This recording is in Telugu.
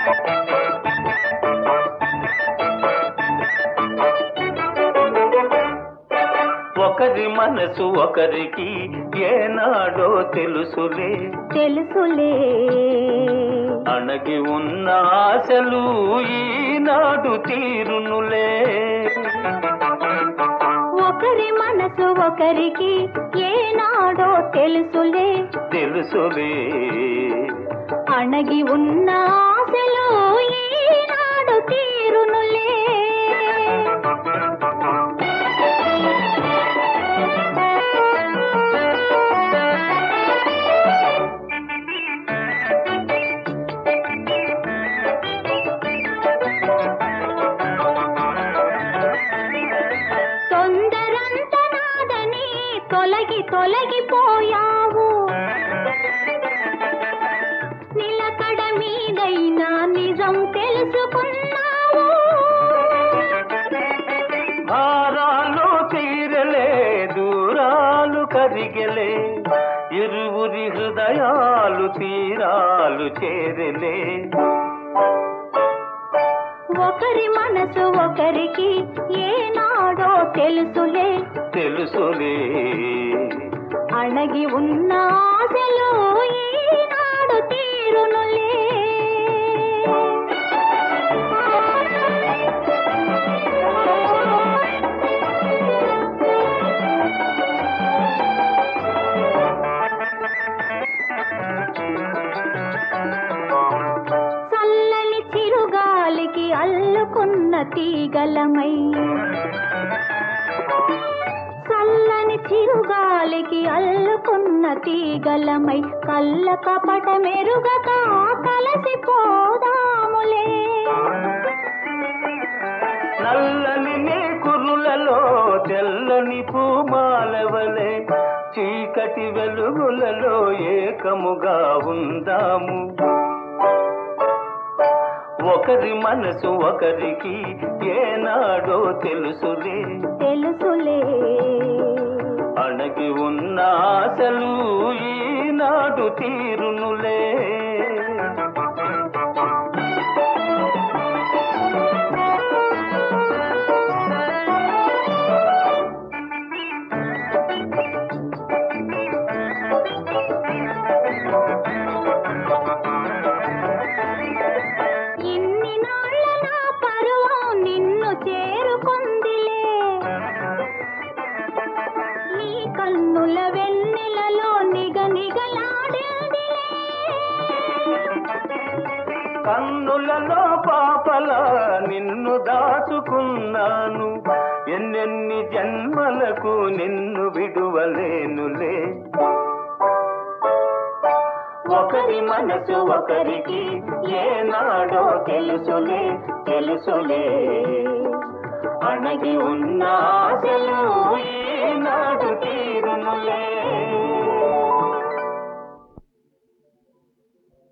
ఒకరి మనసు ఒకరికి ఏనాడో తెలుసులే తెలుసులే అణగి ఉన్న ఆశలు ఈనాడు తీరునులే ఒకరి మనసు ఒకరికి ఏనాడో తెలుసులే తెలుసులే అణగి ఉన్న ఆశలు ఈనాడు తీరునులే తొందరంత నాదని తొలగి తొలగిపోయావు నిలకడ మీదైనా నిజం తెలుసుకున్నావు భారాలు తీరలే దూరాలు కరిగలే ఇరువురి హృదయాలు తీరాలు చేరలే ఒకరి మనసు ఒకరికి ఏనాడో తెలుసులే తెలుసులే అణగి ఉన్న ఆశలు ఈనాడు తీరునులే చల్లని చిరుగాలికి అల్లుకున్న తీగలమై చల్లని చిరుగాలికి అల్లుకున్న తీగలమై కళ్ళ కపట మెరుగక కలసిపోదాములే నల్లని నీ కురులలో తెల్లని పూమాలవలే చీకటి వెలుగులలో ఏకముగా ఉందాము ఒకరి మనసు ఒకరికి ఏనాడో తెలుసులే తెలుసులే అణగి ఉన్న ఆశలు ఈనాడు తీరునులే ఇన్ని నాళ్ళ నా పరువం నిన్ను చేరుకుందిలే నీ కన్నుల వెన్నెలలో నిగ నిగలాడిందిలే కన్నులలో పాపల నిన్ను దాచుకున్నాను ఎన్నెన్ని జన్మలకు నిన్ను విడువలేనులే ఒకరి మనసు ఒకరికి ఏనాడో తెలుసులే తెలుసులే అణగి ఉన్న ఆశలు ఈనాడు తీరునులే